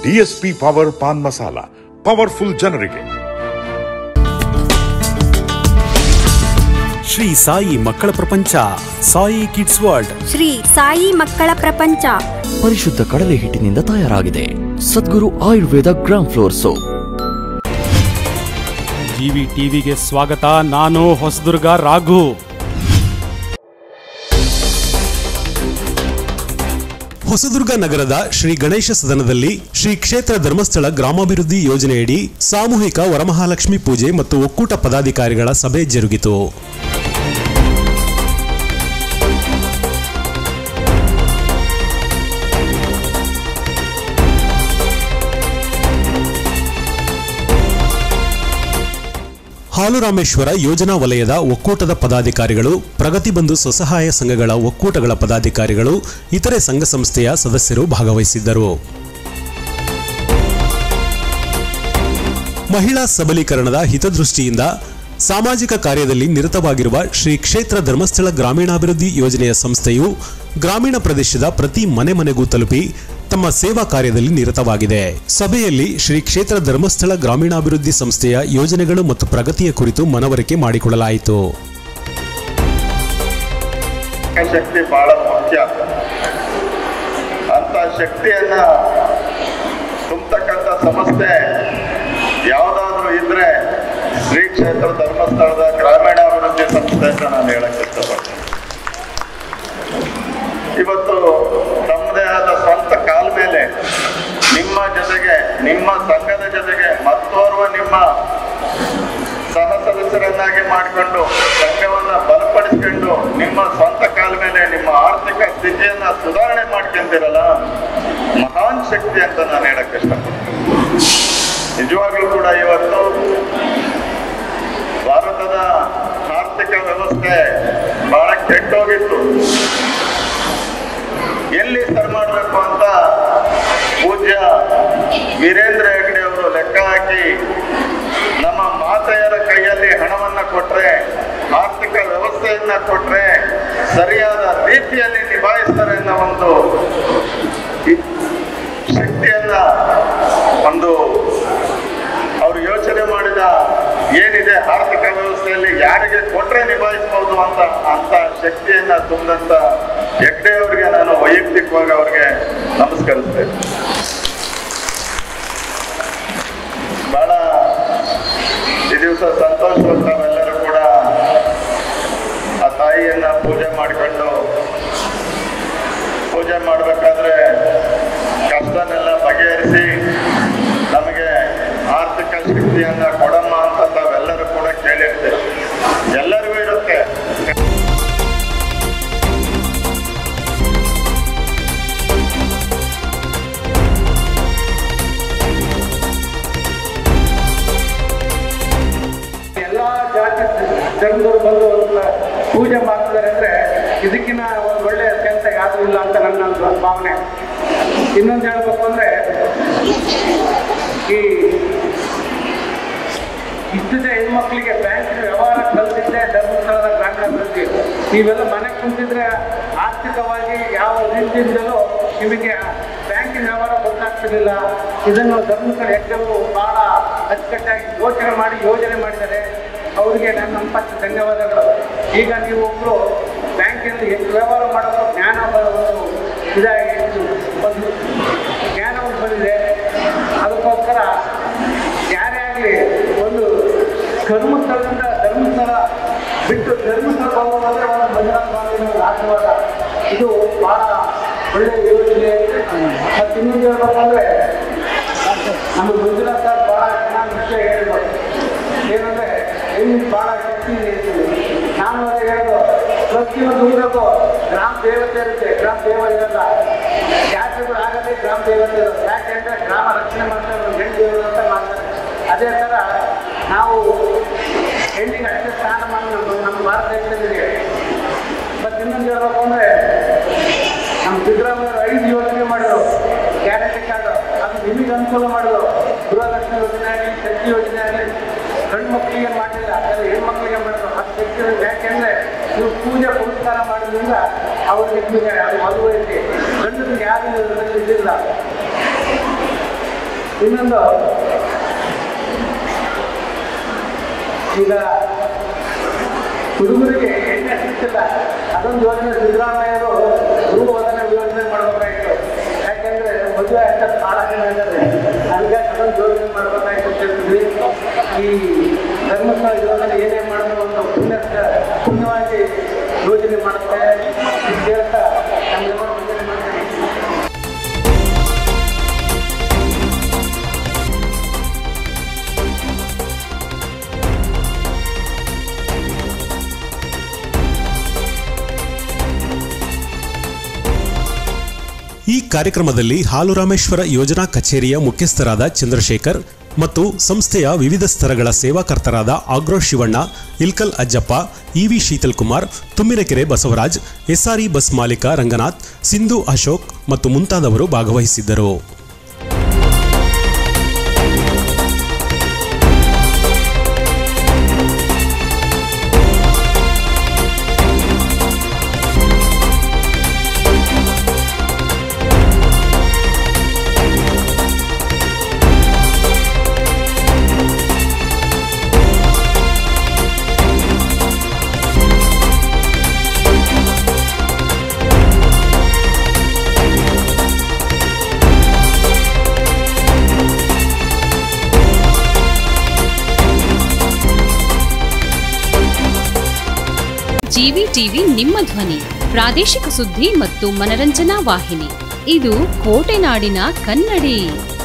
DSP power paan masala powerful ಜನರಿಗೆ ಶ್ರೀ ಸಾಯಿ ಮಕ್ಕಳ ಪ್ರಪಂಚ ಸಾಯಿ ಕಿಡ್ಸ್ ವರ್ಲ್ಡ್ ಶ್ರೀ ಸಾಯಿ ಮಕ್ಕಳ ಪ್ರಪಂಚ ಪರಿಶುದ್ಧ ಕಡಲೆ ಹಿಟ್ಟಿನಿಂದ ತಯಾರಾಗಿದೆ Sadguru Ayurveda gram flour soap GV ಟಿವಿಗೆ ಸ್ವಾಗತ ನಾನು ಹೊಸದುರ್ಗ ರಾಘು ಹೊಸದುರ್ಗ ನಗರದ ಶ್ರೀ ಗಣೇಶ ಸದನದಲ್ಲಿ ಶ್ರೀ ಕ್ಷೇತ್ರ ಧರ್ಮಸ್ಥಳ ಗ್ರಾಮಾಭಿವೃದ್ಧಿ ಯೋಜನೆಯಡಿ ಸಾಮೂಹಿಕ ವರಮಹಾಲಕ್ಷ್ಮಿ ಪೂಜೆ ಮತ್ತು ಒಕ್ಕೂಟ ಪದಾಧಿಕಾರಿಗಳ ಸಭೆ ಜರುಗಿತು ಹಾಲುರಾಮೇಶ್ವರ ಯೋಜನಾ ವಲಯದ ಒಕ್ಕೂಟದ ಪದಾಧಿಕಾರಿಗಳು ಪ್ರಗತಿ ಬಂಧು ಸ್ವಸಹಾಯ ಸಂಘಗಳ ಒಕ್ಕೂಟಗಳ ಪದಾಧಿಕಾರಿಗಳು ಇತರೆ ಸಂಘ ಸಂಸ್ಥೆಯ ಸದಸ್ಯರು ಭಾಗವಹಿಸಿದ್ದರು ಮಹಿಳಾ ಸಬಲೀಕರಣದ ಹಿತದೃಷ್ಟಿಯಿಂದ ಸಾಮಾಜಿಕ ಕಾರ್ಯದಲ್ಲಿ ನಿರತವಾಗಿರುವ ಶ್ರೀ ಕ್ಷೇತ್ರ ಧರ್ಮಸ್ಥಳ ಗ್ರಾಮೀಣಾಭಿವೃದ್ಧಿ ಯೋಜನೆಯ ಸಂಸ್ಥೆಯು ಗ್ರಾಮೀಣ ಪ್ರದೇಶದ ಪ್ರತಿ ಮನೆ ಮನೆಗೂ ತಲುಪಿ ತಮ್ಮ ಸೇವಾ ಕಾರ್ಯದಲ್ಲಿ ನಿರತವಾಗಿದೆ ಸಭೆಯಲ್ಲಿ ಶ್ರೀ ಕ್ಷೇತ್ರ ಧರ್ಮಸ್ಥಳ ಗ್ರಾಮೀಣಾಭಿವೃದ್ಧಿ ಸಂಸ್ಥೆಯ ಯೋಜನೆಗಳು ಮತ್ತು ಪ್ರಗತಿಯ ಕುರಿತು ಮನವರಿಕೆ ಮಾಡಿಕೊಳ್ಳಲಾಯಿತು ಶಕ್ತಿ ಬಹಳ ಮುಖ್ಯ ಅಂತ ಶಕ್ತಿಯನ್ನ ತುಂಬತಕ್ಕಂಥ ಸಂಸ್ಥೆ ಯಾವುದಾದ್ರೂ ಇದ್ರೆ ಶ್ರೀ ಕ್ಷೇತ್ರ ಧರ್ಮಸ್ಥಳದ ಗ್ರಾಮೀಣಾಭಿವೃದ್ಧಿ ಸಂಸ್ಥೆ ಅಂತ ನಾನು ಹೇಳಕ್ ಇಷ್ಟಪಡ್ತೀನಿ ಇವತ್ತು ತಮ್ಮದೇ ಆದ ಸ್ವಂತ ಕಾಲ ಮೇಲೆ ನಿಮ್ಮ ಜೊತೆಗೆ ನಿಮ್ಮ ಸಂಘದ ಜೊತೆಗೆ ಮತ್ತೋರ್ವ ನಿಮ್ಮ ಸಹ ಸದಸ್ಯರನ್ನಾಗಿ ಮಾಡಿಕೊಂಡು ಸಂಘವನ್ನ ಬಲಪಡಿಸ್ಕೊಂಡು ನಿಮ್ಮ ಸ್ವಂತ ಕಾಲ ಮೇಲೆ ನಿಮ್ಮ ಆರ್ಥಿಕ ಸ್ಥಿತಿಯನ್ನ ಸುಧಾರಣೆ ಮಾಡ್ಕೊಂತೀರಲ್ಲ ಮಹಾನ್ ಶಕ್ತಿ ಅಂತ ನಾನು ಹೇಳಕ್ ಇಷ್ಟಪಡ್ತೀನಿ ನಿಜವಾಗ್ಲೂ ಕೂಡ ಇವತ್ತು ಭಾರತದ ಆರ್ಥಿಕ ವ್ಯವಸ್ಥೆ ಬಹಳ ಕೆಟ್ಟೋಗಿತ್ತು ಎಲ್ಲಿ ಸರಿ ಮಾಡಬೇಕು ಅಂತ ಪೂಜ್ಯ ವೀರೇಂದ್ರ ಹೆಗಡೆ ಅವರು ಲೆಕ್ಕ ಹಾಕಿ ನಮ್ಮ ಮಾತೆಯರ ಕೈಯಲ್ಲಿ ಹಣವನ್ನ ಕೊಟ್ರೆ ಆರ್ಥಿಕ ವ್ಯವಸ್ಥೆಯನ್ನ ಕೊಟ್ರೆ ಸರಿಯಾದ ರೀತಿಯಲ್ಲಿ ನಿಭಾಯಿಸ್ತಾರೆ ಅನ್ನೋ ಒಂದು ಇ- ಶಕ್ತಿಯನ್ನ ಒಂದು ಅವರು ಯೋಚನೆ ಮಾಡಿದ ಏನಿದೆ ಆರ್ಥಿಕ ವ್ಯವಸ್ಥೆಯಲ್ಲಿ ಯಾರಿಗೆ ಕೊಟ್ರೆ ನಿಭಾಯಿಸಬಹುದು ಅಂತ ಅಂತ ಶಕ್ತಿಯನ್ನ ತುಂಬಿದಂತ ಹೆಗ್ಡೆ ಅವರಿಗೆ ನಾನು ವೈಯಕ್ತಿಕವಾಗಿ ಅವ್ರಿಗೆ ನಮಸ್ಕರಿಸ್ತೇನೆ ಬಹಳ ಈ ದಿವಸ ಸಂತೋಷವಾಗಿ ತಾವೆಲ್ಲರೂ ಕೂಡ ಆ ತಾಯಿಯನ್ನ ಪೂಜೆ ಮಾಡಿಕೊಂಡು ಪೂಜೆ ಮಾಡಬೇಕಾದ್ರೆ ಕಷ್ಟನೆಲ್ಲ ಬಗೆಹರಿಸಿ ನಮಗೆ ಆರ್ಥಿಕ ಶಕ್ತಿಯನ್ನ ಕೊಡಮ್ಮ ಅಂತ ತಾವೆಲ್ಲರೂ ಕೂಡ ಕೇಳಿರ್ತೀರ ಎಲ್ಲರಿಗೂ ಇರುತ್ತೆ ಎಲ್ಲ ಜಾತಿ ಧರ್ಮದವರು ಬಂದು ಒಂದು ಪೂಜೆ ಮಾಡ್ತಿದ್ದಾರೆ ಅಂದ್ರೆ ಇದಕ್ಕಿನ್ನ ಒಂದು ಒಳ್ಳೆಯ ಕೆಲಸ ಯಾವುದು ಇಲ್ಲ ಅಂತ ನನ್ನ ಒಂದು ಭಾವನೆ ಇನ್ನೊಂದು ಹೇಳ್ಬೇಕು ಅಂದ್ರೆ ಈ ಇಷ್ಟು ಜನ ಹೆಣ್ಮಕ್ಳಿಗೆ ಬ್ಯಾಂಕಿನ ವ್ಯವಹಾರ ಕಲ್ತಿದ್ದೆ ಧರ್ಮಸ್ಥಳದ ಗ್ರಾಮೀಣಾಭಿವೃದ್ಧಿ ನೀವೆಲ್ಲ ಮನೆ ಕುಂತಿದ್ರೆ ಆರ್ಥಿಕವಾಗಿ ಯಾವ ರೀತಿಯಿಂದಲೂ ನಿಮಗೆ ಬ್ಯಾಂಕಿನ ವ್ಯವಹಾರ ಗೊತ್ತಾಗ್ತಿರ್ಲಿಲ್ಲ ಇದನ್ನು ಧರ್ಮಸ್ಥಳ ಹೆಗ್ಗರು ಬಹಳ ಅಚ್ಚುಕಟ್ಟಾಗಿ ಯೋಚನೆ ಮಾಡಿ ಯೋಜನೆ ಮಾಡಿದ್ದಾರೆ ಅವರಿಗೆ ನನ್ನ ಸಂಪತ್ತು ಧನ್ಯವಾದಗಳು ಈಗ ನೀವು ಒಬ್ಬರು ಬ್ಯಾಂಕಿನಲ್ಲಿ ಎಷ್ಟು ವ್ಯವಹಾರ ಮಾಡೋದು ಜ್ಞಾನ ಬರೋದು ಇದಾಗಿ ಒಂದು ಜ್ಞಾನ ಒಂದು ಬಂದಿದೆ ಅದಕ್ಕೋಸ್ಕರ ಯಾರೇ ಆಗಲಿ ಒಂದು ಧರ್ಮಸ್ಥಳದಿಂದ ಧರ್ಮಸ್ಥಳ ಬಿಟ್ಟು ಧರ್ಮಸ್ಥಳ ಹೋಗೋದಂದ್ರೆ ಒಂದು ಮಂಜುನಾಥ ಸ್ವಾಮಿಯ ಒಂದು ಆಶೀರ್ವಾದ ಇದು ಬಹಳ ಒಳ್ಳೆಯ ಯೋಜನೆ ಮತ್ತು ಇನ್ನೊಂದು ಹೇಳ್ಬೇಕಂದ್ರೆ ನಮ್ಮ ಮಂಜುನಾಥ್ ಸರ್ ಬಹಳ ಚೆನ್ನಾಗಿ ವಿಷಯ ಹೇಳಿದ್ರು ಏನಂದ್ರೆ ಹೆಣ್ಣು ಬಹಳ ಶಕ್ತಿ ಇದೆ ನಾನು ಅದೇ ಹೇಳೋದು ಪ್ರತಿಯೊಂದು ಊರಿಗೂ ಗ್ರಾಮ ದೇವತೆ ಇರುತ್ತೆ ಗ್ರಾಮ ದೇವ ಇರಲ್ಲ ಜಾತ್ರೆಗಳು ಆಗದೆ ಗ್ರಾಮ ದೇವತೆ ಇರೋದು ಯಾಕೆಂದ್ರೆ ಗ್ರಾಮ ರಕ್ಷಣೆ ಮಾಡ್ತಾರೆ ಒಂದು ಹೆಣ್ಣು ದೇವರು ಅಂತ ಮಾಡ್ತಾರೆ ಅದೇ ಥರ ನಾವು ಹೆಣ್ಣಿಗೆ ಅಷ್ಟೇ ಸ್ಥಾನಮಾನ ನಮ್ಮ ನಮ್ಮ ಭಾರತ ದೇಶದಲ್ಲಿದೆ ಮತ್ತು ಇನ್ನೊಂದು ಹೇಳ್ಬೇಕು ಅಂದರೆ ನಮ್ಮ ಸಿದ್ದರಾಮಯ್ಯವರು ಐದು ಯೋಜನೆ ಮಾಡಿದ್ರು ಗ್ಯಾರಂಟಿ ಕಾರ್ಡ್ ಅದು ನಿಮಗೆ ಅನುಕೂಲ ಮಾಡಿದ್ರು ಗೃಹಲಕ್ಷ್ಮಿ ಯೋಜನೆ ಆಗಲಿ ಶಕ್ತಿ ಯೋಜನೆ ಆಗಲಿ ಗಂಡು ಮಕ್ಕಳಿಗೆ ಮಾಡಲಿಲ್ಲ ಅದೆಲ್ಲ ಹೆಣ್ಮಕ್ಳಿಗೆ ಮಾಡಿದ್ರು ಅದು ಶಕ್ತಿ ಯೋಜನೆ ಯಾಕೆಂದ್ರೆ ನೀವು ಪೂಜೆ ಪುರಸ್ಕಾರ ಮಾಡೋದ್ರಿಂದ ಅವ್ರಿಗೆ ನಿಮಗೆ ಅದು ಮದುವೆ ಐತಿ ಗಂಡನಿಗೆ ಯಾರು ಇದಿಲ್ಲ ಇನ್ನೊಂದು ಈಗ ಹುಡುಗರಿಗೆ ಎಣ್ಣೆ ಸಿಗ್ತಿಲ್ಲ ಅದೊಂದು ಯೋಜನೆ ಸಿದ್ದರಾಮಯ್ಯರು ಗುರುವದನ ಯೋಜನೆ ಮಾಡಬೇಕಾಗಿತ್ತು ಯಾಕೆಂದ್ರೆ ಮದುವೆ ಆಗ್ತಾ ಭಾಳ ಜನ ಇದ್ದಾರೆ ಹಂಗಾಗಿ ಅದೊಂದು ಯೋಜನೆ ಮಾಡಬೇಕಾಗಿತ್ತು ಅಂತ ಹೇಳ್ತಿದ್ವಿ ಈ ಧರ್ಮಸ್ಥಳ ಯೋಜನೆ ಏನೇ ಮಾಡಿದ್ರು ಒಂದು ಪುಣ್ಯ ಪುಣ್ಯವಾಗಿ ಯೋಜನೆ ಮಾಡುತ್ತೆ ಅಂತ ಹೇಳ್ತಾ ನಮ್ಗೆಲ್ಲ ಯೋಜನೆ ಮಾಡ್ತೀನಿ ಈ ಕಾರ್ಯಕ್ರಮದಲ್ಲಿ ಹಾಲುರಾಮೇಶ್ವರ ಯೋಜನಾ ಕಚೇರಿಯ ಮುಖ್ಯಸ್ಥರಾದ ಚಂದ್ರಶೇಖರ್ ಮತ್ತು ಸಂಸ್ಥೆಯ ವಿವಿಧ ಸ್ತರಗಳ ಸೇವಾಕರ್ತರಾದ agro Shivanna Ilkal Ajjappa EV Sheetal Kumar Tumminakere Basavaraj SRE bus ಮಾಲೀಕ ರಂಗನಾಥ್ ಸಿಂಧು ಅಶೋಕ್ ಮತ್ತು ಮುಂತಾದವರು ಭಾಗವಹಿಸಿದ್ದರು ಜಿವಿ ಟಿವಿ ನಿಮ್ಮ ಧ್ವನಿ ಪ್ರಾದೇಶಿಕ ಸುದ್ದಿ ಮತ್ತು ಮನರಂಜನಾ ವಾಹಿನಿ ಇದು ಕೋಟೆನಾಡಿನ ಕನ್ನಡಿ